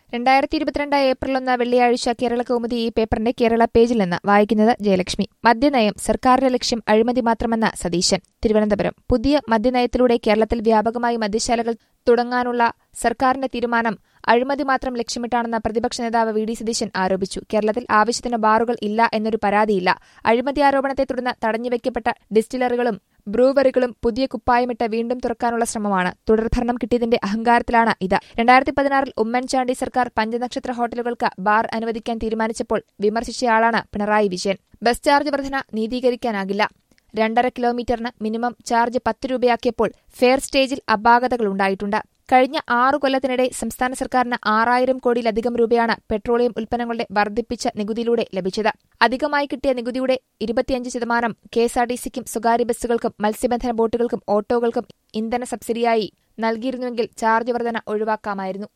രണ്ടായിരത്തി ഇരുപത്തിരണ്ട് ഏപ്രിൽ ഒന്ന് വെള്ളിയാഴ്ച കേരള കൗമുദി ഈ പേപ്പറിന്റെ കേരള പേജിൽ നിന്ന് വായിക്കുന്നത് ജയലക്ഷ്മി മദ്യനയം സർക്കാരിന്റെ ലക്ഷ്യം അഴിമതി മാത്രമെന്ന സതീശൻ തിരുവനന്തപുരം പുതിയ മദ്യനയത്തിലൂടെ കേരളത്തിൽ വ്യാപകമായി മദ്യശാലകൾ തുടങ്ങാനുള്ള സർക്കാരിന്റെ തീരുമാനം അഴിമതി മാത്രം ലക്ഷ്യമിട്ടാണെന്ന് പ്രതിപക്ഷ നേതാവ് വി ഡി സതീശൻ ആരോപിച്ചു കേരളത്തിൽ ആവശ്യത്തിന് ബാറുകൾ ഇല്ല എന്നൊരു പരാതിയില്ല അഴിമതി ആരോപണത്തെ തുടർന്ന് തടഞ്ഞുവെക്കപ്പെട്ട ഡിസ്റ്റിലറികളും ബ്രൂവറികളും പുതിയ കുപ്പായമിട്ട് വീണ്ടും തുറക്കാനുള്ള ശ്രമമാണ് തുടർഭരണം കിട്ടിയതിന്റെ അഹങ്കാരത്തിലാണ് ഇത് രണ്ടായിരത്തി പതിനാറിൽ ഉമ്മൻചാണ്ടി സർക്കാർ പഞ്ചനക്ഷത്ര ഹോട്ടലുകൾക്ക് ബാർ അനുവദിക്കാൻ തീരുമാനിച്ചപ്പോൾ വിമർശിച്ചയാളാണ് പിണറായി വിജയൻ ബസ് ചാർജ് വർധന നീതീകരിക്കാനാകില്ല രണ്ടര കിലോമീറ്ററിന് മിനിമം ചാർജ് പത്ത് രൂപയാക്കിയപ്പോൾ ഫെയർ സ്റ്റേജിൽ അപാകതകളുണ്ടായിട്ടുണ്ട് കഴിഞ്ഞ ആറു കൊല്ലത്തിനിടെ സംസ്ഥാന സർക്കാരിന് ആറായിരം കോടിയിലധികം രൂപയാണ് പെട്രോളിയം ഉൽപ്പന്നങ്ങളുടെ വർദ്ധിപ്പിച്ച നികുതിയിലൂടെ ലഭിച്ചത് അധികമായി കിട്ടിയ നികുതിയുടെ ഇരുപത്തിയഞ്ച് ശതമാനം കെഎസ്ആർടിസിക്കും സ്വകാര്യ ബസ്സുകൾക്കും മത്സ്യബന്ധന ബോട്ടുകൾക്കും ഓട്ടോകൾക്കും ഇന്ധന സബ്സിഡിയായി നൽകിയിരുന്നുവെങ്കിൽ ചാർജ് വർധന ഒഴിവാക്കാമായിരുന്നു